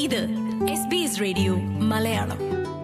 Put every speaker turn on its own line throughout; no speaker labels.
ഇത് S B S radio Malayalam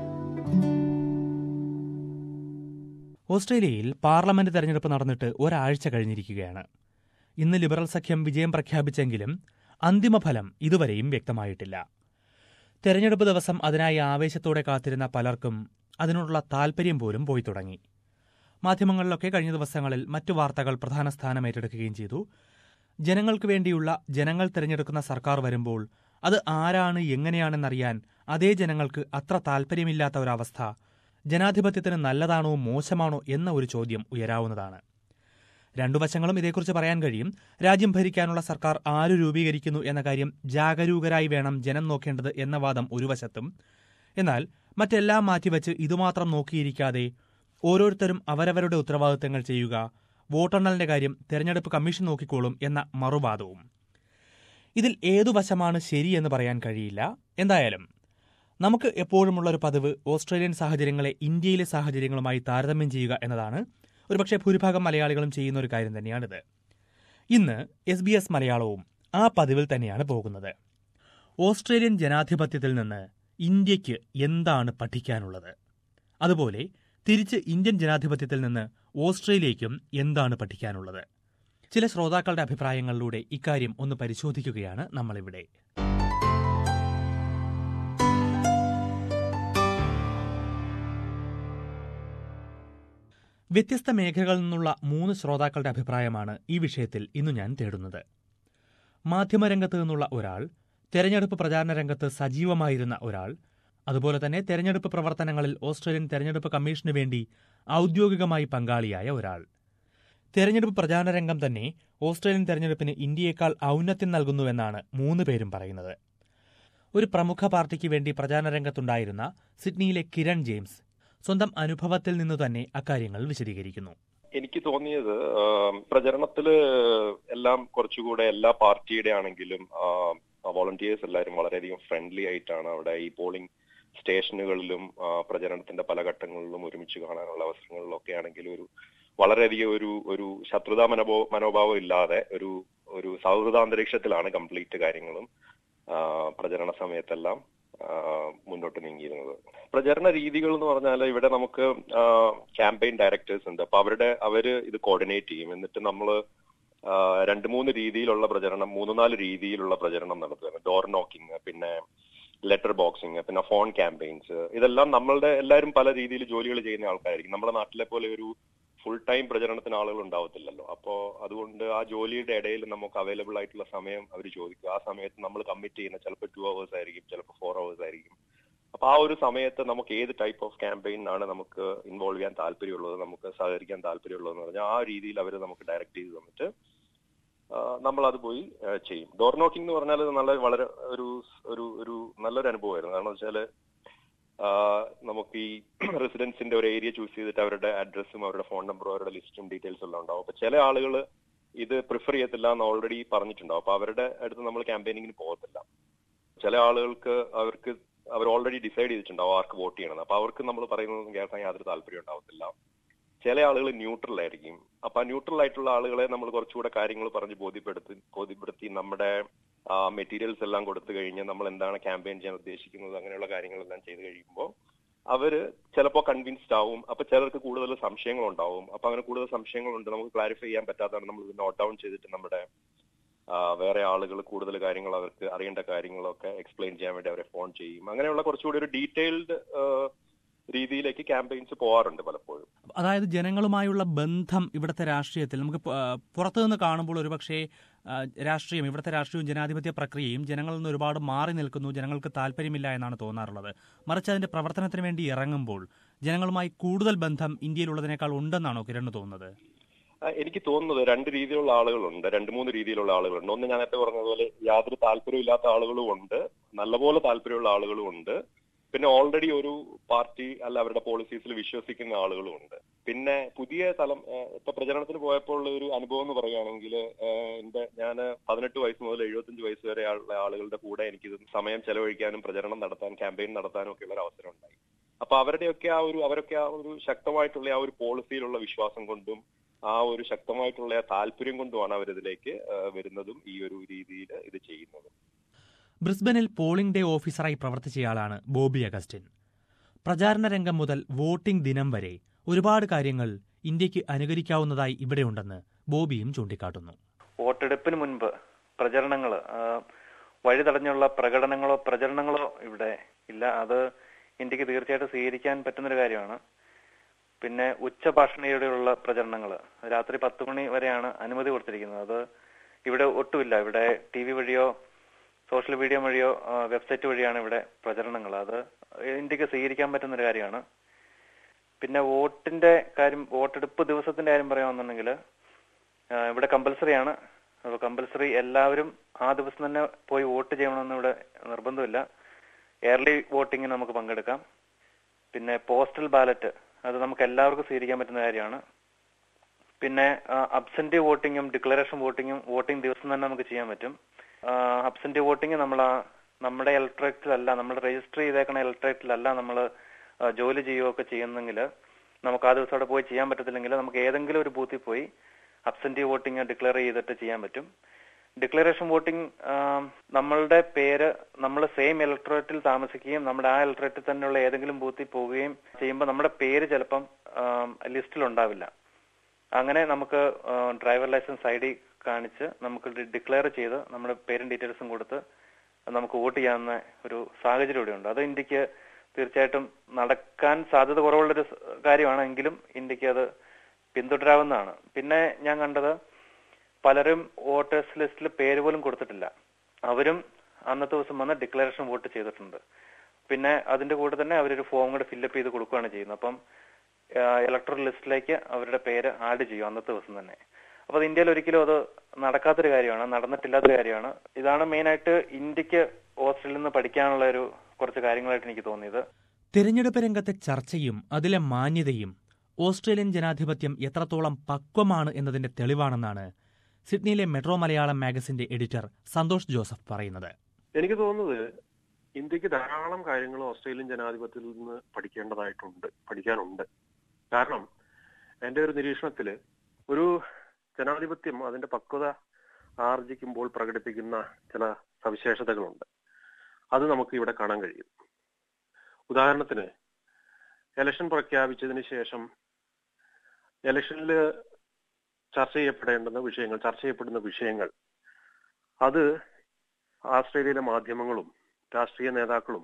ഓസ്ട്രേലിയയിൽ parliament തെരഞ്ഞെടുപ്പ് നടന്നിട്ട് ഒരാഴ്ച കഴിഞ്ഞിരിക്കുകയാണ് ഇന്ന് ലിബറൽ സഖ്യം വിജയം പ്രഖ്യാപിച്ചെങ്കിലും അന്തിമഫലം ഇതുവരെയും വ്യക്തമായിട്ടില്ല തെരഞ്ഞെടുപ്പ് ദിവസം അതിനായി ആവേശത്തോടെ കാത്തിരുന്ന പലർക്കും അതിനോടുള്ള താൽപര്യം പോലും പോയി തുടങ്ങി മാധ്യമങ്ങളിലൊക്കെ കഴിഞ്ഞ ദിവസങ്ങളിൽ മറ്റു വാർത്തകൾ പ്രധാന സ്ഥാനം ഏറ്റെടുക്കുകയും ചെയ്തു ജനങ്ങൾക്ക് വേണ്ടിയുള്ള ജനങ്ങൾ തിരഞ്ഞെടുക്കുന്ന സർക്കാർ വരുമ്പോൾ അത് ആരാണ് എങ്ങനെയാണെന്നറിയാൻ അതേ ജനങ്ങൾക്ക് അത്ര താൽപ്പര്യമില്ലാത്ത ഒരവസ്ഥ ജനാധിപത്യത്തിന് നല്ലതാണോ മോശമാണോ എന്ന ഒരു ചോദ്യം ഉയരാവുന്നതാണ് രണ്ടു വശങ്ങളും ഇതേക്കുറിച്ച് പറയാൻ കഴിയും രാജ്യം ഭരിക്കാനുള്ള സർക്കാർ ആരു രൂപീകരിക്കുന്നു എന്ന കാര്യം ജാഗരൂകരായി വേണം ജനം നോക്കേണ്ടത് എന്ന വാദം ഒരു വശത്തും എന്നാൽ മറ്റെല്ലാം മാറ്റിവെച്ച് ഇതുമാത്രം നോക്കിയിരിക്കാതെ ഓരോരുത്തരും അവരവരുടെ ഉത്തരവാദിത്തങ്ങൾ ചെയ്യുക വോട്ടെണ്ണലിന്റെ കാര്യം തെരഞ്ഞെടുപ്പ് കമ്മീഷൻ നോക്കിക്കോളും എന്ന മറുവാദവും ഇതിൽ ഏതു വശമാണ് ശരിയെന്ന് പറയാൻ കഴിയില്ല എന്തായാലും നമുക്ക് എപ്പോഴുമുള്ള ഒരു പതിവ് ഓസ്ട്രേലിയൻ സാഹചര്യങ്ങളെ ഇന്ത്യയിലെ സാഹചര്യങ്ങളുമായി താരതമ്യം ചെയ്യുക എന്നതാണ് ഒരുപക്ഷെ ഭൂരിഭാഗം മലയാളികളും ചെയ്യുന്ന ഒരു കാര്യം തന്നെയാണിത് ഇന്ന് എസ് ബി എസ് മലയാളവും ആ പതിവിൽ തന്നെയാണ് പോകുന്നത് ഓസ്ട്രേലിയൻ ജനാധിപത്യത്തിൽ നിന്ന് ഇന്ത്യക്ക് എന്താണ് പഠിക്കാനുള്ളത് അതുപോലെ തിരിച്ച് ഇന്ത്യൻ ജനാധിപത്യത്തിൽ നിന്ന് ഓസ്ട്രേലിയയ്ക്കും എന്താണ് പഠിക്കാനുള്ളത് ചില ശ്രോതാക്കളുടെ അഭിപ്രായങ്ങളിലൂടെ ഇക്കാര്യം ഒന്ന് പരിശോധിക്കുകയാണ് നമ്മളിവിടെ വ്യത്യസ്ത മേഖലകളിൽ നിന്നുള്ള മൂന്ന് ശ്രോതാക്കളുടെ അഭിപ്രായമാണ് ഈ വിഷയത്തിൽ ഇന്ന് ഞാൻ തേടുന്നത് മാധ്യമരംഗത്ത് നിന്നുള്ള ഒരാൾ തെരഞ്ഞെടുപ്പ് പ്രചാരണ രംഗത്ത് സജീവമായിരുന്ന ഒരാൾ അതുപോലെ തന്നെ തെരഞ്ഞെടുപ്പ് പ്രവർത്തനങ്ങളിൽ ഓസ്ട്രേലിയൻ തെരഞ്ഞെടുപ്പ് കമ്മീഷന് വേണ്ടി ഔദ്യോഗികമായി പങ്കാളിയായ ഒരാൾ തെരഞ്ഞെടുപ്പ് പ്രചാരണ രംഗം തന്നെ ഓസ്ട്രേലിയൻ തെരഞ്ഞെടുപ്പിന് ഇന്ത്യയേക്കാൾ ഔന്നത്യം നൽകുന്നുവെന്നാണ് മൂന്ന് പേരും പറയുന്നത് ഒരു പ്രമുഖ പാർട്ടിക്ക് വേണ്ടി പ്രചാരണ രംഗത്തുണ്ടായിരുന്ന സിഡ്നിയിലെ കിരൺ ജെയിംസ് സ്വന്തം അനുഭവത്തിൽ നിന്നു തന്നെ അക്കാര്യങ്ങൾ വിശദീകരിക്കുന്നു
എനിക്ക് തോന്നിയത് പ്രചരണത്തില് എല്ലാം കുറച്ചുകൂടെ എല്ലാ പാർട്ടിയുടെ ആണെങ്കിലും വോളണ്ടിയേഴ്സ് എല്ലാവരും വളരെയധികം ഫ്രണ്ട്ലി ആയിട്ടാണ് അവിടെ ഈ പോളിംഗ് സ്റ്റേഷനുകളിലും പ്രചരണത്തിന്റെ പല ഘട്ടങ്ങളിലും ഒരുമിച്ച് കാണാനുള്ള അവസരങ്ങളിലും ഒക്കെ ആണെങ്കിൽ ഒരു വളരെയധികം ഒരു ഒരു ശത്രുതാ മനോഭോ മനോഭാവം ഇല്ലാതെ ഒരു ഒരു സൗഹൃദാന്തരീക്ഷത്തിലാണ് കംപ്ലീറ്റ് കാര്യങ്ങളും പ്രചരണ സമയത്തെല്ലാം മുന്നോട്ട് നീങ്ങിയിരുന്നത് പ്രചരണ രീതികൾ എന്ന് പറഞ്ഞാൽ ഇവിടെ നമുക്ക് ക്യാമ്പയിൻ ഡയറക്ടേഴ്സ് ഉണ്ട് അപ്പൊ അവരുടെ അവര് ഇത് കോർഡിനേറ്റ് ചെയ്യും എന്നിട്ട് നമ്മൾ രണ്ട് മൂന്ന് രീതിയിലുള്ള പ്രചരണം മൂന്ന് നാല് രീതിയിലുള്ള പ്രചരണം നടത്തുക ഡോർ നോക്കിംഗ് പിന്നെ ലെറ്റർ ബോക്സിങ് പിന്നെ ഫോൺ ക്യാമ്പയിൻസ് ഇതെല്ലാം നമ്മളുടെ എല്ലാവരും പല രീതിയിൽ ജോലികൾ ചെയ്യുന്ന ആൾക്കാരായിരിക്കും നമ്മുടെ നാട്ടിലെ പോലെ ഒരു ഫുൾ ടൈം പ്രചരണത്തിന് ആളുകൾ ഉണ്ടാവത്തില്ലല്ലോ അപ്പോ അതുകൊണ്ട് ആ ജോലിയുടെ ഇടയിൽ നമുക്ക് അവൈലബിൾ ആയിട്ടുള്ള സമയം അവർ ചോദിക്കും ആ സമയത്ത് നമ്മൾ കമ്മിറ്റ് ചെയ്യുന്ന ചിലപ്പോൾ ടു അവേഴ്സ് ആയിരിക്കും ചിലപ്പോൾ ഫോർ അവേഴ്സ് ആയിരിക്കും അപ്പൊ ആ ഒരു സമയത്ത് നമുക്ക് ഏത് ടൈപ്പ് ഓഫ് ക്യാമ്പയിൻ ആണ് നമുക്ക് ഇൻവോൾവ് ചെയ്യാൻ താല്പര്യമുള്ളത് നമുക്ക് സഹകരിക്കാൻ താല്പര്യമുള്ളതെന്ന് പറഞ്ഞാൽ ആ രീതിയിൽ അവർ നമുക്ക് ഡയറക്റ്റ് ചെയ്ത് തന്നിട്ട് നമ്മൾ അത് പോയി ചെയ്യും ഡോർ നോക്കിംഗ് എന്ന് പറഞ്ഞാൽ നല്ല വളരെ ഒരു ഒരു ഒരു നല്ലൊരു അനുഭവമായിരുന്നു കാരണം വെച്ചാല് നമുക്ക് ഈ റെസിഡൻസിന്റെ ഒരു ഏരിയ ചൂസ് ചെയ്തിട്ട് അവരുടെ അഡ്രസ്സും അവരുടെ ഫോൺ നമ്പറും അവരുടെ ലിസ്റ്റും ഡീറ്റെയിൽസ് എല്ലാം ഉണ്ടാവും അപ്പൊ ചില ആളുകൾ ഇത് പ്രിഫർ ചെയ്യത്തില്ല എന്ന് ഓൾറെഡി പറഞ്ഞിട്ടുണ്ടാവും അപ്പൊ അവരുടെ അടുത്ത് നമ്മൾ ക്യാമ്പയിനിങ്ങിന് പോകത്തില്ല ചില ആളുകൾക്ക് അവർക്ക് അവർ ഓൾറെഡി ഡിസൈഡ് ചെയ്തിട്ടുണ്ടാവും ആർക്ക് വോട്ട് ചെയ്യണമെന്ന് അപ്പൊ അവർക്ക് നമ്മൾ പറയുന്നത് കേൾക്കാൻ യാതൊരു താല്പര്യം ഉണ്ടാവത്തില്ല ചില ആളുകൾ ന്യൂട്രൽ ആയിരിക്കും അപ്പൊ ആ ന്യൂട്രൽ ആയിട്ടുള്ള ആളുകളെ നമ്മൾ കുറച്ചുകൂടെ കാര്യങ്ങൾ പറഞ്ഞ് ബോധ്യപ്പെടുത്തി ബോധ്യപ്പെടുത്തി നമ്മുടെ മെറ്റീരിയൽസ് എല്ലാം കൊടുത്തു കഴിഞ്ഞ് നമ്മൾ എന്താണ് ക്യാമ്പയിൻ ചെയ്യാൻ ഉദ്ദേശിക്കുന്നത് അങ്ങനെയുള്ള കാര്യങ്ങളെല്ലാം ചെയ്ത് കഴിയുമ്പോൾ അവര് ചിലപ്പോൾ കൺവിൻസ്ഡ് ആവും അപ്പൊ ചിലർക്ക് കൂടുതൽ സംശയങ്ങൾ ഉണ്ടാവും അപ്പൊ അങ്ങനെ കൂടുതൽ സംശയങ്ങളുണ്ട് നമുക്ക് ക്ലാരിഫൈ ചെയ്യാൻ പറ്റാത്തതാണ് നമ്മൾ ഇത് നോട്ട് ഡൗൺ ചെയ്തിട്ട് നമ്മുടെ വേറെ ആളുകൾ കൂടുതൽ കാര്യങ്ങൾ അവർക്ക് അറിയേണ്ട കാര്യങ്ങളൊക്കെ എക്സ്പ്ലെയിൻ ചെയ്യാൻ വേണ്ടി അവരെ ഫോൺ ചെയ്യും അങ്ങനെയുള്ള കുറച്ചുകൂടി ഒരു ഡീറ്റെയിൽഡ് രീതിയിലേക്ക് ക്യാമ്പയിൻസ് പോവാറുണ്ട് പലപ്പോഴും
അതായത് ജനങ്ങളുമായുള്ള ബന്ധം ഇവിടുത്തെ രാഷ്ട്രീയത്തിൽ നമുക്ക് പുറത്തു നിന്ന് കാണുമ്പോൾ ഒരുപക്ഷെ രാഷ്ട്രീയം ഇവിടുത്തെ രാഷ്ട്രീയവും ജനാധിപത്യ പ്രക്രിയയും ജനങ്ങളിൽ നിന്ന് ഒരുപാട് മാറി നിൽക്കുന്നു ജനങ്ങൾക്ക് താല്പര്യമില്ല എന്നാണ് തോന്നാറുള്ളത് മറിച്ച് അതിന്റെ പ്രവർത്തനത്തിന് വേണ്ടി ഇറങ്ങുമ്പോൾ ജനങ്ങളുമായി കൂടുതൽ ബന്ധം ഇന്ത്യയിലുള്ളതിനേക്കാൾ ഉണ്ടെന്നാണോ കിരണ് തോന്നുന്നത്
എനിക്ക് തോന്നുന്നത് രണ്ട് രീതിയിലുള്ള ആളുകളുണ്ട് രണ്ട് മൂന്ന് രീതിയിലുള്ള ആളുകളുണ്ട് ഒന്ന് ഞാൻ നേരത്തെ പറഞ്ഞതുപോലെ യാതൊരു താല്പര്യമില്ലാത്ത ആളുകളും ഉണ്ട് നല്ലപോലെ താല്പര്യമുള്ള ആളുകളും ഉണ്ട് പിന്നെ ഓൾറെഡി ഒരു പാർട്ടി അല്ല അവരുടെ പോളിസീസിൽ വിശ്വസിക്കുന്ന ആളുകളും ഉണ്ട് പിന്നെ പുതിയ തലം ഇപ്പൊ പ്രചരണത്തിന് പോയപ്പോൾ ഉള്ള ഒരു അനുഭവം എന്ന് പറയുകയാണെങ്കിൽ എന്റെ ഞാൻ പതിനെട്ട് വയസ്സ് മുതൽ എഴുപത്തഞ്ച് വയസ്സ് വരെ ഉള്ള ആളുകളുടെ കൂടെ എനിക്ക് സമയം ചെലവഴിക്കാനും പ്രചരണം നടത്താൻ ക്യാമ്പയിൻ നടത്താനും ഒക്കെ ഉള്ള ഒരു അവസരം ഉണ്ടായി അപ്പൊ അവരുടെയൊക്കെ ആ ഒരു അവരൊക്കെ ആ ഒരു ശക്തമായിട്ടുള്ള ആ ഒരു പോളിസിയിലുള്ള വിശ്വാസം കൊണ്ടും ആ ഒരു ശക്തമായിട്ടുള്ള ആ താല്പര്യം കൊണ്ടുമാണ് അവരിതിലേക്ക് വരുന്നതും ഈ ഒരു രീതിയിൽ ഇത് ചെയ്യുന്നതും
ബ്രിസ്ബനിൽ പോളിംഗ് ഡേ ഓഫീസറായി പ്രവർത്തിച്ചയാളാണ് ബോബി അഗസ്റ്റിൻ പ്രചാരണ രംഗം മുതൽ വോട്ടിംഗ് ദിനം വരെ ഒരുപാട് കാര്യങ്ങൾ ഇന്ത്യക്ക് അനുകരിക്കാവുന്നതായി ഇവിടെയുണ്ടെന്ന് ബോബിയും ചൂണ്ടിക്കാട്ടുന്നു
വോട്ടെടുപ്പിന് മുൻപ് പ്രചരണങ്ങൾ വഴി തടഞ്ഞുള്ള പ്രകടനങ്ങളോ പ്രചരണങ്ങളോ ഇവിടെ ഇല്ല അത് ഇന്ത്യക്ക് തീർച്ചയായിട്ടും സ്വീകരിക്കാൻ പറ്റുന്നൊരു കാര്യമാണ് പിന്നെ ഉച്ചഭാഷണിയോടെയുള്ള പ്രചരണങ്ങൾ രാത്രി പത്ത് മണി വരെയാണ് അനുമതി കൊടുത്തിരിക്കുന്നത് അത് ഇവിടെ ഒട്ടുമില്ല ഇവിടെ ടി വി വഴിയോ സോഷ്യൽ മീഡിയ വഴിയോ ആ, വെബ്സൈറ്റ് വഴിയാണ് ഇവിടെ പ്രചരണങ്ങൾ അത് ഇന്ത്യക്ക് സ്വീകരിക്കാൻ പറ്റുന്ന ഒരു കാര്യമാണ് പിന്നെ വോട്ടിന്റെ കാര്യം വോട്ടെടുപ്പ് ദിവസത്തിന്റെ കാര്യം പറയുകയാണെന്നുണ്ടെങ്കിൽ ഇവിടെ കമ്പൽസറി ആണ് അപ്പോൾ കമ്പൽസറി എല്ലാവരും ആ ദിവസം തന്നെ പോയി വോട്ട് ചെയ്യണമെന്ന് ഇവിടെ നിർബന്ധമില്ല എയർലി വോട്ടിങ്ങിന് നമുക്ക് പങ്കെടുക്കാം പിന്നെ പോസ്റ്റൽ ബാലറ്റ് അത് നമുക്ക് എല്ലാവർക്കും സ്വീകരിക്കാൻ പറ്റുന്ന കാര്യമാണ് പിന്നെ അബ്സെന്റ് വോട്ടിങ്ങും ഡിക്ലറേഷൻ വോട്ടിങ്ങും വോട്ടിംഗ് ദിവസം തന്നെ നമുക്ക് ചെയ്യാൻ പറ്റും അബ്സെന്റ് വോട്ടിംഗ് നമ്മൾ നമ്മുടെ ഇലക്ട്രേറ്റിലല്ല നമ്മൾ രജിസ്റ്റർ ചെയ്തേക്കണ ഇലക്ട്രേറ്റിലല്ല നമ്മൾ ജോലി ചെയ്യുകയൊക്കെ ചെയ്യുന്നെങ്കിൽ നമുക്ക് ആ ദിവസം അവിടെ പോയി ചെയ്യാൻ പറ്റത്തില്ലെങ്കിൽ നമുക്ക് ഏതെങ്കിലും ഒരു ബൂത്തിൽ പോയി അബ്സെന്റ് വോട്ടിംഗ് ഡിക്ലെയർ ചെയ്തിട്ട് ചെയ്യാൻ പറ്റും ഡിക്ലറേഷൻ വോട്ടിംഗ് നമ്മളുടെ പേര് നമ്മൾ സെയിം ഇലക്ട്രേറ്റിൽ താമസിക്കുകയും നമ്മുടെ ആ ഇലക്ട്രേറ്റിൽ തന്നെയുള്ള ഏതെങ്കിലും ബൂത്തിൽ പോവുകയും ചെയ്യുമ്പോൾ നമ്മുടെ പേര് ചിലപ്പം ലിസ്റ്റിൽ ഉണ്ടാവില്ല അങ്ങനെ നമുക്ക് ഡ്രൈവർ ലൈസൻസ് ഐ ഡി കാണിച്ച് നമുക്ക് ഡിക്ലെയർ ചെയ്ത് നമ്മുടെ പേരും ഡീറ്റെയിൽസും കൊടുത്ത് നമുക്ക് വോട്ട് ചെയ്യാവുന്ന ഒരു സാഹചര്യം ഇവിടെയുണ്ട് അത് ഇന്ത്യക്ക് തീർച്ചയായിട്ടും നടക്കാൻ സാധ്യത കുറവുള്ളൊരു സ് കാര്യമാണ് എങ്കിലും ഇന്ത്യക്ക് അത് പിന്തുടരാവുന്നതാണ് പിന്നെ ഞാൻ കണ്ടത് പലരും വോട്ടേഴ്സ് ലിസ്റ്റിൽ പേര് പോലും കൊടുത്തിട്ടില്ല അവരും അന്നത്തെ ദിവസം വന്ന് ഡിക്ലറേഷൻ വോട്ട് ചെയ്തിട്ടുണ്ട് പിന്നെ അതിന്റെ കൂടെ തന്നെ അവരൊരു ഫോം കൂടെ ഫില്ലപ്പ് ചെയ്ത് കൊടുക്കുകയാണ് ചെയ്യുന്നത് അപ്പം ഇലക്ട്രൽ ലിസ്റ്റിലേക്ക് അവരുടെ പേര് ആഡ് ചെയ്യും അന്നത്തെ ദിവസം തന്നെ അപ്പൊ അത് ഇന്ത്യയിൽ ഒരിക്കലും അത് നടക്കാത്തൊരു കാര്യമാണ് നടന്നിട്ടില്ലാത്തൊരു കാര്യമാണ് ഇതാണ് മെയിൻ ആയിട്ട് ഇന്ത്യക്ക് ഓസ്ട്രേലിയയിൽ നിന്ന് പഠിക്കാനുള്ള ഒരു കുറച്ച് കാര്യങ്ങളായിട്ട് എനിക്ക് തോന്നിയത്
തിരഞ്ഞെടുപ്പ് രംഗത്തെ ചർച്ചയും അതിലെ മാന്യതയും ഓസ്ട്രേലിയൻ ജനാധിപത്യം എത്രത്തോളം പക്വമാണ് എന്നതിന്റെ തെളിവാണെന്നാണ് സിഡ്നിയിലെ മെട്രോ മലയാളം മാഗസിന്റെ എഡിറ്റർ സന്തോഷ് ജോസഫ് പറയുന്നത്
എനിക്ക് തോന്നുന്നത് ഇന്ത്യക്ക് ധാരാളം കാര്യങ്ങൾ ഓസ്ട്രേലിയൻ ജനാധിപത്യത്തിൽ നിന്ന് പഠിക്കേണ്ടതായിട്ടുണ്ട് പഠിക്കാനുണ്ട് കാരണം എന്റെ ഒരു നിരീക്ഷണത്തില് ഒരു ജനാധിപത്യം അതിന്റെ പക്വത ആർജിക്കുമ്പോൾ പ്രകടിപ്പിക്കുന്ന ചില സവിശേഷതകളുണ്ട് അത് നമുക്ക് ഇവിടെ കാണാൻ കഴിയും ഉദാഹരണത്തിന് ഇലക്ഷൻ പ്രഖ്യാപിച്ചതിന് ശേഷം ഇലക്ഷനിൽ ചർച്ച ചെയ്യപ്പെടേണ്ടുന്ന വിഷയങ്ങൾ ചർച്ച ചെയ്യപ്പെടുന്ന വിഷയങ്ങൾ അത് ആസ്ട്രേലിയയിലെ മാധ്യമങ്ങളും രാഷ്ട്രീയ നേതാക്കളും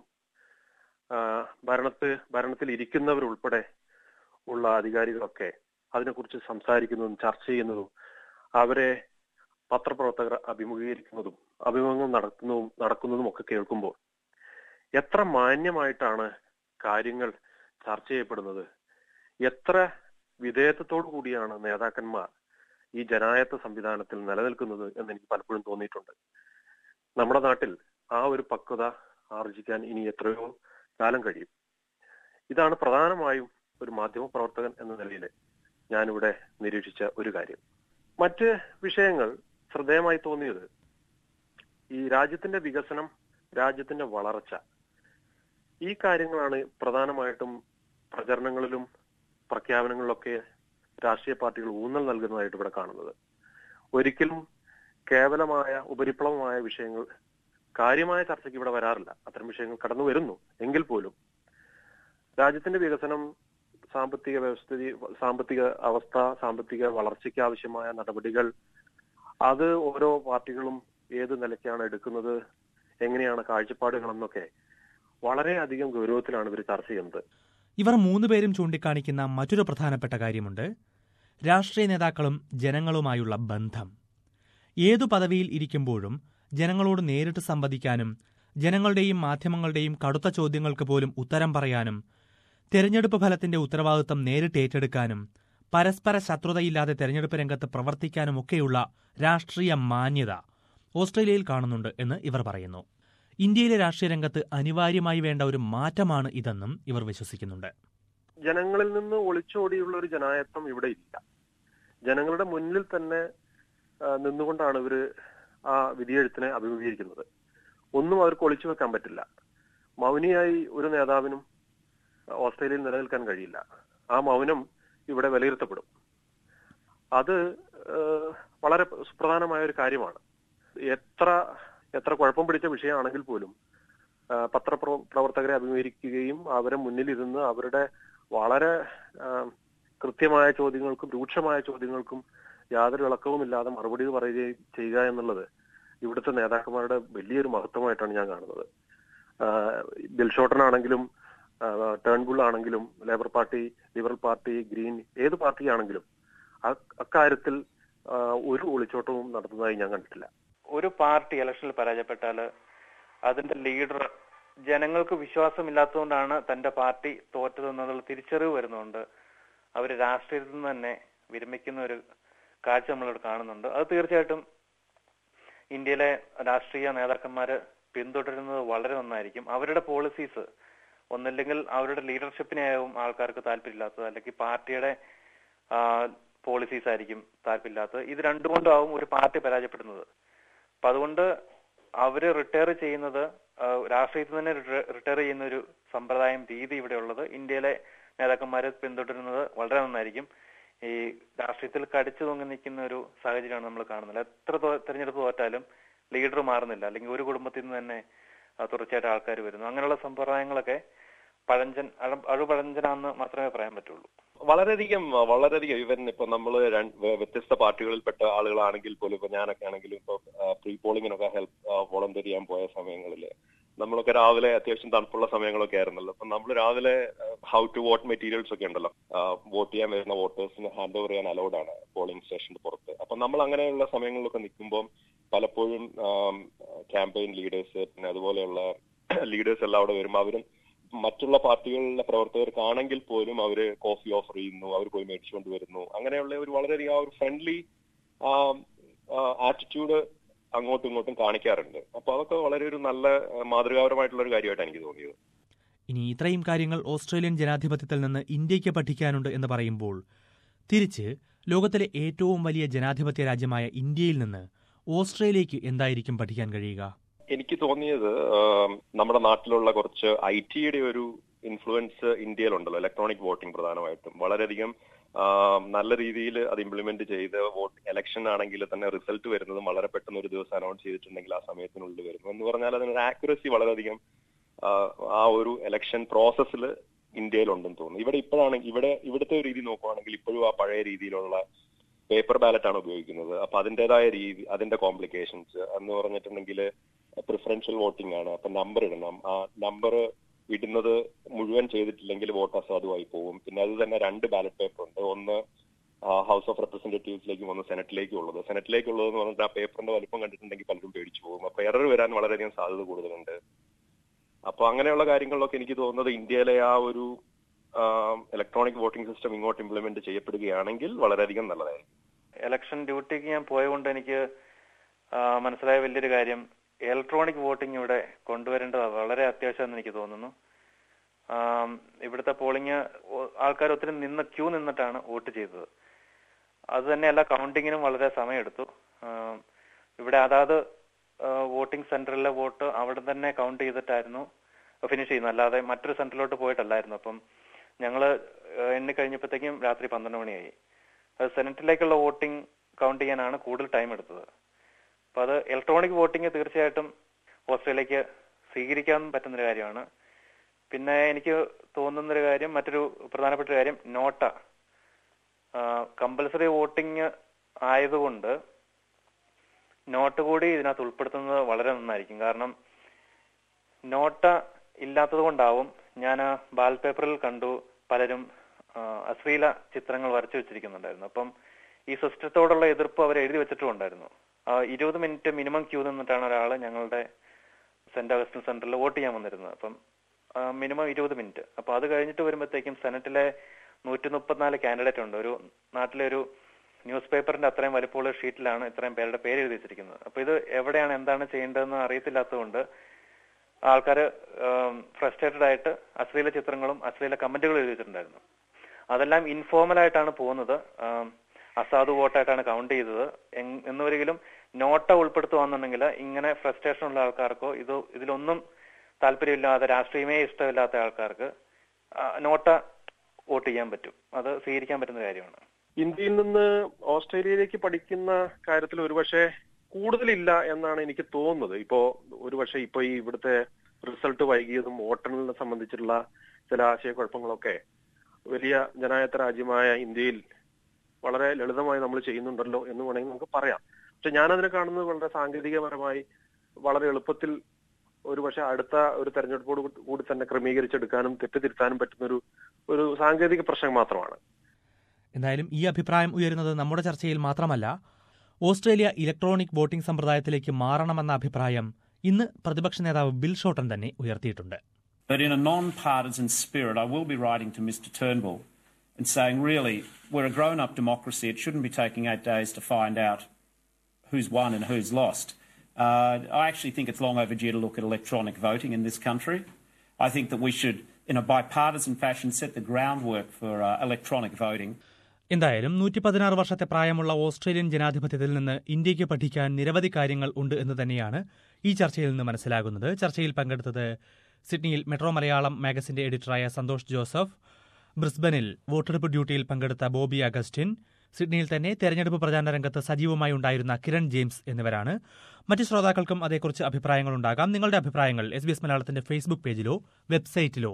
ആ, ഭരണത്ത് ഭരണത്തിൽ ഇരിക്കുന്നവരുൾപ്പെടെ ഉള്ള അധികാരികളൊക്കെ അതിനെക്കുറിച്ച് സംസാരിക്കുന്നതും ചർച്ച ചെയ്യുന്നതും അവരെ പത്രപ്രവർത്തകർ അഭിമുഖീകരിക്കുന്നതും അഭിമുഖങ്ങൾ നടത്തുന്നതും നടക്കുന്നതും ഒക്കെ കേൾക്കുമ്പോൾ എത്ര മാന്യമായിട്ടാണ് കാര്യങ്ങൾ ചർച്ച ചെയ്യപ്പെടുന്നത് എത്ര വിധേയത്വത്തോടു കൂടിയാണ് നേതാക്കന്മാർ ഈ ജനായത്ത സംവിധാനത്തിൽ നിലനിൽക്കുന്നത് എന്ന് എനിക്ക് പലപ്പോഴും തോന്നിയിട്ടുണ്ട് നമ്മുടെ നാട്ടിൽ ആ ഒരു പക്വത ആർജിക്കാൻ ഇനി എത്രയോ കാലം കഴിയും ഇതാണ് പ്രധാനമായും ഒരു മാധ്യമ പ്രവർത്തകൻ എന്ന നിലയിൽ ഞാനിവിടെ നിരീക്ഷിച്ച ഒരു കാര്യം മറ്റ് വിഷയങ്ങൾ ശ്രദ്ധേയമായി തോന്നിയത് ഈ രാജ്യത്തിന്റെ വികസനം രാജ്യത്തിന്റെ വളർച്ച ഈ കാര്യങ്ങളാണ് പ്രധാനമായിട്ടും പ്രചരണങ്ങളിലും പ്രഖ്യാപനങ്ങളിലൊക്കെ രാഷ്ട്രീയ പാർട്ടികൾ ഊന്നൽ നൽകുന്നതായിട്ട് ഇവിടെ കാണുന്നത് ഒരിക്കലും കേവലമായ ഉപരിപ്ലവമായ വിഷയങ്ങൾ കാര്യമായ ചർച്ചയ്ക്ക് ഇവിടെ വരാറില്ല അത്തരം വിഷയങ്ങൾ കടന്നു വരുന്നു എങ്കിൽ പോലും രാജ്യത്തിന്റെ വികസനം സാമ്പത്തിക വ്യവസ്ഥിതി സാമ്പത്തിക അവസ്ഥ സാമ്പത്തിക വളർച്ചയ്ക്ക് ആവശ്യമായ നടപടികൾ അത് ഓരോ പാർട്ടികളും ഏത് നിലയ്ക്കാണ് എടുക്കുന്നത് എങ്ങനെയാണ് കാഴ്ചപ്പാടുകൾ എന്നൊക്കെ വളരെയധികം ഗൗരവത്തിലാണ് ഇവർ ചർച്ച ചെയ്യുന്നത്
ഇവർ മൂന്നുപേരും ചൂണ്ടിക്കാണിക്കുന്ന മറ്റൊരു പ്രധാനപ്പെട്ട കാര്യമുണ്ട് രാഷ്ട്രീയ നേതാക്കളും ജനങ്ങളുമായുള്ള ബന്ധം ഏതു പദവിയിൽ ഇരിക്കുമ്പോഴും ജനങ്ങളോട് നേരിട്ട് സംവദിക്കാനും ജനങ്ങളുടെയും മാധ്യമങ്ങളുടെയും കടുത്ത ചോദ്യങ്ങൾക്ക് പോലും ഉത്തരം പറയാനും തെരഞ്ഞെടുപ്പ് ഫലത്തിന്റെ ഉത്തരവാദിത്തം നേരിട്ട് ഏറ്റെടുക്കാനും പരസ്പര ശത്രുതയില്ലാതെ തെരഞ്ഞെടുപ്പ് രംഗത്ത് പ്രവർത്തിക്കാനുമൊക്കെയുള്ള രാഷ്ട്രീയ മാന്യത ഓസ്ട്രേലിയയിൽ കാണുന്നുണ്ട് എന്ന് ഇവർ പറയുന്നു ഇന്ത്യയിലെ രാഷ്ട്രീയ രംഗത്ത് അനിവാര്യമായി വേണ്ട ഒരു മാറ്റമാണ് ഇതെന്നും ഇവർ വിശ്വസിക്കുന്നുണ്ട്
ജനങ്ങളിൽ നിന്ന് ഒളിച്ചോടിയുള്ള ഒരു ജനായത്വം ഇവിടെ ഇല്ല ജനങ്ങളുടെ മുന്നിൽ തന്നെ ആ, നിന്നുകൊണ്ടാണ് ഇവര് ആ വിധിയെഴുത്തിനെ അഭിമുഖീകരിക്കുന്നത് ഒന്നും അവർക്ക് ഒളിച്ചു വെക്കാൻ പറ്റില്ല മൗനിയായി ഒരു നേതാവിനും ഓസ്ട്രേലിയയിൽ നിലനിൽക്കാൻ കഴിയില്ല ആ മൗനം ഇവിടെ വിലയിരുത്തപ്പെടും അത് ആ, വളരെ സുപ്രധാനമായ ഒരു കാര്യമാണ് എത്ര എത്ര കുഴപ്പം പിടിച്ച വിഷയമാണെങ്കിൽ പോലും ആ, പത്രപ്ര- പ്രവർത്തകരെ അഭിമുഖീകരിക്കുകയും അവരെ മുന്നിലിരുന്ന് അവരുടെ വളരെ ആ, കൃത്യമായ ചോദ്യങ്ങൾക്കും രൂക്ഷമായ ചോദ്യങ്ങൾക്കും യാതൊരു ഇളക്കവുമില്ലാതെ മറുപടി പറയുകയും ചെയ്യുക എന്നുള്ളത് ഇവിടുത്തെ നേതാക്കന്മാരുടെ വലിയൊരു മഹത്വമായിട്ടാണ് ഞാൻ കാണുന്നത് ആഹ് ബിൽഷോട്ടനാണെങ്കിലും ആഹ് ടേൺബുൾ ആണെങ്കിലും Labour party Liberal party Green ഏത് പാർട്ടിയാണെങ്കിലും അ- അക്കാര്യത്തിൽ ആഹ് ഒരു ഒളിച്ചോട്ടവും നടത്തുന്നതായി ഞാൻ കണ്ടിട്ടില്ല
ഒരു പാർട്ടി ഇലക്ഷനിൽ പരാജയപ്പെട്ടാൽ അതിന്റെ ലീഡർ ജനങ്ങൾക്ക് വിശ്വാസമില്ലാത്തതുകൊണ്ടാണ് തന്റെ പാർട്ടി തോറ്റതെന്നുള്ള തിരിച്ചറിവ് വരുന്നുണ്ട് അവർ രാഷ്ട്രീയത്തിൽ നിന്ന് തന്നെ വിരമിക്കുന്ന ഒരു കാഴ്ച നമ്മളിവിടെ കാണുന്നുണ്ട് അത് തീർച്ചയായിട്ടും ഇന്ത്യയിലെ രാഷ്ട്രീയ നേതാക്കന്മാര് പിന്തുടരുന്നത് വളരെ നന്നായിരിക്കും അവരുടെ പോളിസീസ് ഒന്നില്ലെങ്കിൽ അവരുടെ ലീഡർഷിപ്പിനെയാവും ആൾക്കാർക്ക് താല്പര്യമില്ലാത്തത് അല്ലെങ്കിൽ പാർട്ടിയുടെ പോളിസീസ് ആയിരിക്കും താല്പര്യമില്ലാത്തത് ഇത് രണ്ടുകൊണ്ടും ആവും ഒരു പാർട്ടി പരാജയപ്പെടുന്നത് അപ്പൊ അതുകൊണ്ട് അവര് റിട്ടയർ ചെയ്യുന്നത് ആ, രാഷ്ട്രീയത്തിൽ തന്നെ റിട്ടയർ ചെയ്യുന്ന ഒരു സമ്പ്രദായം രീതി ഇവിടെ ഉള്ളത് ഇന്ത്യയിലെ നേതാക്കന്മാരെ പിന്തുടരുന്നത് വളരെ നന്നായിരിക്കും ഈ രാഷ്ട്രീയത്തിൽ കടിച്ചു തൂങ്ങി നിൽക്കുന്ന ഒരു സാഹചര്യമാണ് നമ്മൾ കാണുന്നത് എത്ര തോ- തെരഞ്ഞെടുപ്പ് തോറ്റാലും ലീഡർ മാറുന്നില്ല അല്ലെങ്കിൽ ഒരു കുടുംബത്തിൽ നിന്ന് തന്നെ ആ, തുടർച്ചയായിട്ട് ആൾക്കാർ വരുന്നു അങ്ങനെയുള്ള സമ്പ്രദായങ്ങളൊക്കെ പഴഞ്ചൻ അഴ- അഴുപഴഞ്ചനാന്ന് മാത്രമേ പറയാൻ പറ്റുള്ളൂ
വളരെയധികം വളരെയധികം ഇവൻ ഇപ്പൊ നമ്മൾ വ്യത്യസ്ത പാർട്ടികളിൽപ്പെട്ട ആളുകളാണെങ്കിൽ പോലും ഇപ്പൊ ഞാനൊക്കെ ആണെങ്കിലും ഇപ്പൊ പ്രീ പോളിങ്ങിനൊക്കെ ഹെൽപ്പ് വോളണ്ടിയർ ചെയ്യാൻ പോയ സമയങ്ങളിൽ നമ്മളൊക്കെ രാവിലെ അത്യാവശ്യം തണുപ്പുള്ള സമയങ്ങളൊക്കെ ആയിരുന്നല്ലോ അപ്പൊ നമ്മൾ രാവിലെ ഹൗ ടു വോട്ട് മെറ്റീരിയൽസ് ഒക്കെ ഉണ്ടല്ലോ വോട്ട് ചെയ്യാൻ വരുന്ന വോട്ടേഴ്സിന് ഹാൻഡ് ഓവർ ചെയ്യാൻ അലൗഡ് ആണ് പോളിംഗ് സ്റ്റേഷന്റെ പുറത്ത് അപ്പൊ നമ്മൾ അങ്ങനെയുള്ള സമയങ്ങളിലൊക്കെ നിൽക്കുമ്പോൾ പലപ്പോഴും ക്യാമ്പയിൻ ലീഡേഴ്സ് പിന്നെ അതുപോലെയുള്ള ലീഡേഴ്സ് എല്ലാം അവിടെ വരുമ്പോൾ അവരും മറ്റുള്ള പാർട്ടികളിലെ പ്രവർത്തകർക്കാണെങ്കിൽ പോലും അവര് കോഫി ഓഫർ ചെയ്യുന്നു അവർ പോയി മേടിച്ചുകൊണ്ട് വരുന്നു അങ്ങനെയുള്ള ഒരു വളരെയധികം ആ ഒരു ഫ്രണ്ട്ലി ആറ്റിറ്റ്യൂഡ് അങ്ങോട്ടും ഇങ്ങോട്ടും കാണിക്കാറുണ്ട് അപ്പൊ അതൊക്കെ വളരെ ഒരു നല്ല ആ, മാതൃകാപരമായിട്ടുള്ള ഒരു കാര്യമായിട്ടാണ് എനിക്ക് തോന്നിയത്
ഇനി ഇത്രയും കാര്യങ്ങൾ ഓസ്ട്രേലിയൻ ജനാധിപത്യത്തിൽ നിന്ന് ഇന്ത്യയ്ക്ക് പഠിക്കാനുണ്ട് എന്ന് പറയുമ്പോൾ തിരിച്ച് ലോകത്തിലെ ഏറ്റവും വലിയ ജനാധിപത്യ രാജ്യമായ ഇന്ത്യയിൽ നിന്ന് ഓസ്ട്രേലിയയ്ക്ക് എന്തായിരിക്കും പഠിക്കാൻ കഴിയുക
എനിക്ക് തോന്നിയത് ആ, നമ്മുടെ നാട്ടിലുള്ള കുറച്ച് ഐ ടിയുടെ ഒരു ഇൻഫ്ലുവൻസ് ഇന്ത്യയിലുണ്ടല്ലോ ഇലക്ട്രോണിക് വോട്ടിംഗ് പ്രധാനമായിട്ടും വളരെയധികം ആ, നല്ല രീതിയിൽ അത് ഇംപ്ലിമെന്റ് ചെയ്ത് വോട്ട് ഇലക്ഷൻ ആണെങ്കിൽ തന്നെ റിസൾട്ട് വരുന്നതും വളരെ പെട്ടെന്ന് ഒരു ദിവസം അനൗൺസ് ചെയ്തിട്ടുണ്ടെങ്കിൽ ആ സമയത്തിനുള്ളിൽ വരുന്നു എന്ന് പറഞ്ഞാൽ അതിനൊരു ആക്യുറസി വളരെയധികം ആ, ആ ഒരു ഇലക്ഷൻ പ്രോസസ്സിൽ ഇന്ത്യയിലുണ്ടെന്ന് തോന്നുന്നു ഇവിടെ ഇപ്പോഴാണ് ഇവിടെ ഇവിടുത്തെ ഒരു രീതി നോക്കുവാണെങ്കിൽ ഇപ്പോഴും ആ പഴയ രീതിയിലുള്ള പേപ്പർ ബാലറ്റ് ആണ് ഉപയോഗിക്കുന്നത് അപ്പൊ അതിന്റേതായ രീതി അതിന്റെ കോംപ്ലിക്കേഷൻസ് എന്ന് പറഞ്ഞിട്ടുണ്ടെങ്കിൽ പ്രിഫറൻഷ്യൽ വോട്ടിംഗ് ആണ് അപ്പൊ നമ്പർ ഇടണം ആ നമ്പർ ഇടുന്നത് മുഴുവൻ ചെയ്തിട്ടില്ലെങ്കിൽ വോട്ട് അസാധുവായി പോകും പിന്നെ അത് തന്നെ രണ്ട് ബാലറ്റ് പേപ്പർ ഉണ്ട് ഒന്ന് ഹൗസ് ഓഫ് റെപ്രസെന്റേറ്റീവ്സിലേക്കും ഒന്ന് സെനറ്റിലേക്കും ഉള്ളത് സെനറ്റിലേക്കുള്ളത് എന്ന് പറഞ്ഞിട്ട് ആ പേപ്പറിന്റെ വലുപ്പം കണ്ടിട്ടുണ്ടെങ്കിൽ പലരും പേടിച്ചു പോകും അപ്പൊ എറർ വരാൻ വളരെയധികം സാധ്യത കൂടുതലുണ്ട് അപ്പൊ അങ്ങനെയുള്ള കാര്യങ്ങളിലൊക്കെ എനിക്ക് തോന്നുന്നത് ഇന്ത്യയിലെ ആ ഒരു ഇലക്ട്രോണിക് വോട്ടിംഗ് സിസ്റ്റം ഇങ്ങോട്ട് ഇംപ്ലിമെന്റ് ചെയ്യപ്പെടുകയാണെങ്കിൽ വളരെയധികം നല്ലതായിരിക്കും
ഇലക്ഷൻ ഡ്യൂട്ടിക്ക് ഞാൻ പോയതുകൊണ്ട് എനിക്ക് ആ, മനസ്സിലായ വലിയൊരു കാര്യം ഇലക്ട്രോണിക് വോട്ടിംഗ് ഇവിടെ കൊണ്ടുവരേണ്ടത് വളരെ അത്യാവശ്യമാണെന്ന് എനിക്ക് തോന്നുന്നു ആം, ഇവിടുത്തെ പോളിംഗ് ആൾക്കാർ ഒത്തിരി നിന്ന് ക്യൂ നിന്നിട്ടാണ് വോട്ട് ചെയ്തത് അത് തന്നെയല്ല കൗണ്ടിങ്ങിനും വളരെ സമയമെടുത്തു ആം, ഇവിടെ അതാത് വോട്ടിംഗ് സെന്ററിലെ വോട്ട് അവിടെ തന്നെ കൗണ്ട് ചെയ്തിട്ടായിരുന്നു ഫിനിഷ് ചെയ്യുന്നത് അല്ലാതെ മറ്റൊരു സെന്ററിലോട്ട് പോയിട്ടല്ലായിരുന്നു അപ്പം ഞങ്ങള് എണ്ണി കഴിഞ്ഞപ്പോഴത്തേക്കും രാത്രി പന്ത്രണ്ട് മണിയായി അത് സെനറ്റിലേക്കുള്ള വോട്ടിംഗ് കൗണ്ട് ചെയ്യാനാണ് കൂടുതൽ ടൈം എടുത്തത് അപ്പൊ അത് ഇലക്ട്രോണിക് വോട്ടിംഗ് തീർച്ചയായിട്ടും ഓസ്ട്രേലിയക്ക് സ്വീകരിക്കാൻ പറ്റുന്നൊരു കാര്യമാണ് പിന്നെ എനിക്ക് തോന്നുന്നൊരു കാര്യം മറ്റൊരു പ്രധാനപ്പെട്ട ഒരു കാര്യം നോട്ട കമ്പൽസറി വോട്ടിംഗ് ആയതുകൊണ്ട് നോട്ട് കൂടി ഇതിനകത്ത് ഉൾപ്പെടുത്തുന്നത് വളരെ നന്നായിരിക്കും കാരണം നോട്ട ഇല്ലാത്തത് കൊണ്ടാവും ഞാൻ ബാലറ്റ് പേപ്പറിൽ കണ്ടു പലരും ആ, അശ്ലീല ചിത്രങ്ങൾ വരച്ചു വെച്ചിരിക്കുന്നുണ്ടായിരുന്നു അപ്പം ഈ സിസ്റ്റത്തോടുള്ള എതിർപ്പ് അവർ എഴുതി വെച്ചിട്ടുണ്ടായിരുന്നു ആ, ഇരുപത് മിനിറ്റ് മിനിമം ക്യൂ നിന്നിട്ടാണ് ഒരാൾ ഞങ്ങളുടെ സെന്റ് അഗസ്റ്റിൻ സെന്ററിൽ വോട്ട് ചെയ്യാൻ വന്നിരുന്നത് അപ്പം മിനിമം ഇരുപത് മിനിറ്റ് അപ്പൊ അത് കഴിഞ്ഞിട്ട് വരുമ്പോഴത്തേക്കും സെനറ്റിലെ നൂറ്റി മുപ്പത്തിനാല് കാൻഡിഡേറ്റ് ഉണ്ട് ഒരു നാട്ടിലെ ഒരു ന്യൂസ് പേപ്പറിന്റെ അത്രയും വലിപ്പമുള്ള ഷീറ്റിലാണ് ഇത്രയും പേരുടെ പേര് എഴുതി വെച്ചിരിക്കുന്നത് അപ്പൊ ഇത് എവിടെയാണ് എന്താണ് ചെയ്യേണ്ടതെന്ന് അറിയത്തില്ലാത്തതുകൊണ്ട് ആൾക്കാർ ഫ്രസ്ട്രേറ്റഡ് ആയിട്ട് അശ്ലീല ചിത്രങ്ങളും അശ്ലീല കമന്റുകളും എഴുതി വെച്ചിട്ടുണ്ടായിരുന്നു അതെല്ലാം ഇൻഫോർമൽ ആയിട്ടാണ് പോകുന്നത് ആം, അസാധു വോട്ടായിട്ടാണ് കൗണ്ട് ചെയ്തത് എങ്- എന്നൊരിക്കലും നോട്ട ഉൾപ്പെടുത്തുവാന്നുണ്ടെങ്കിൽ ഇങ്ങനെ ഫ്രസ്ട്രേഷൻ ഉള്ള ആൾക്കാർക്കോ ഇത് ഇതിലൊന്നും താല്പര്യമില്ലാതെ രാഷ്ട്രീയമേ ഇഷ്ടമില്ലാത്ത ആൾക്കാർക്ക് ആ, നോട്ട വോട്ട് ചെയ്യാൻ പറ്റും അത് സ്വീകരിക്കാൻ പറ്റുന്ന കാര്യമാണ്
ഇന്ത്യയിൽ നിന്ന് ഓസ്ട്രേലിയയിലേക്ക് പഠിക്കുന്ന കാര്യത്തിൽ ഒരുപക്ഷെ കൂടുതലില്ല എന്നാണ് എനിക്ക് തോന്നുന്നത് ഇപ്പോ ഒരുപക്ഷെ ഇപ്പൊ ഈ ഇവിടുത്തെ റിസൾട്ട് വൈകിയതും വോട്ടെണ്ണലിനെ സംബന്ധിച്ചുള്ള ചില ആശയക്കുഴപ്പങ്ങളൊക്കെ വലിയ ജനായത്ത രാജ്യമായ ഇന്ത്യയിൽ വളരെ ലളിതമായി നമ്മൾ ചെയ്യുന്നുണ്ടല്ലോ എന്ന് വേണമെങ്കിൽ നമുക്ക് പറയാം പക്ഷെ ഞാനതിനെ കാണുന്നത് വളരെ സാങ്കേതികപരമായി വളരെ എളുപ്പത്തിൽ ഒരു പക്ഷെ അടുത്ത ഒരു തെരഞ്ഞെടുപ്പോട് കൂടി തന്നെ ക്രമീകരിച്ചെടുക്കാനും തെറ്റുതിരുത്താനും പറ്റുന്ന ഒരു ഒരു സാങ്കേതിക പ്രശ്നം മാത്രമാണ്
എന്തായാലും ഈ അഭിപ്രായം ഉയരുന്നത് നമ്മുടെ ചർച്ചയിൽ മാത്രമല്ല ഓസ്ട്രേലിയ ഇലക്ട്രോണിക് വോട്ടിംഗ് സമ്പ്രദായത്തിലേക്ക് മാറണമെന്ന അഭിപ്രായം ഇന്ന് പ്രതിപക്ഷ നേതാവ് ബിൽ ഷോട്ടൺ തന്നെ ഉയർത്തിയിട്ടുണ്ട്
But in a non-partisan spirit, I will be writing to Mr Turnbull and saying, really, we're a grown-up democracy. It shouldn't be taking eight days to find out who's won and who's lost. Uh, I actually think it's long overdue to look at electronic voting in this country. I think that we should, in a bipartisan fashion, set the groundwork for uh, electronic voting.
എന്തായാലും നൂറ്റി പതിനാറ് വർഷത്തെ പ്രായമുള്ള Australian ജനാധിപത്യത്തിൽ നിന്ന് ഇന്ത്യയ്ക്ക് പഠിക്കാൻ നിരവധി കാര്യങ്ങൾ ഉണ്ട് എന്ന് തന്നെയാണ് ഈ ചർച്ചയിൽ നിന്ന് മനസ്സിലാകുന്നത് ചർച്ചയിൽ പങ്കെടുത്തത് സിഡ്നിയിൽ മെട്രോ മലയാളം മാഗസിന്റെ എഡിറ്ററായ സന്തോഷ് ജോസഫ് ബ്രിസ്ബനിൽ വോട്ടെടുപ്പ് ഡ്യൂട്ടിയിൽ പങ്കെടുത്ത ബോബി അഗസ്റ്റിൻ സിഡ്നിയിൽ തന്നെ തെരഞ്ഞെടുപ്പ് പ്രചാരണ രംഗത്ത് സജീവമായി ഉണ്ടായിരുന്ന കിരൺ ജെയിംസ് എന്നിവരാണ് മറ്റ് ശ്രോതാക്കൾക്കും അതേക്കുറിച്ച് അഭിപ്രായങ്ങളുണ്ടാകാം നിങ്ങളുടെ അഭിപ്രായങ്ങൾ എസ് ബി എസ് മലയാളത്തിന്റെ ഫേസ്ബുക്ക് പേജിലോ വെബ്സൈറ്റിലോ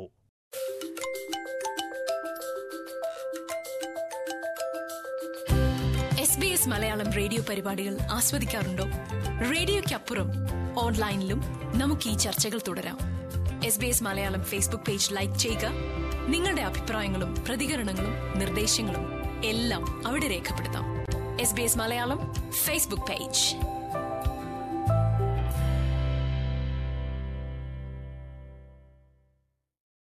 S B S Malayalam radio പരിപാടികൾ ആസ്വദിക്കാറുണ്ടോ റേഡിയോയ്ക്കപ്പുറം ഓൺലൈനിലും നമുക്ക് ഈ ചർച്ചകൾ തുടരാം S B S Malayalam Facebook page like ചെയ്യുക നിങ്ങളുടെ അഭിപ്രായങ്ങളും പ്രതികരണങ്ങളും നിർദ്ദേശങ്ങളും എല്ലാം അവിടെ രേഖപ്പെടുത്താം S B S Malayalam Facebook page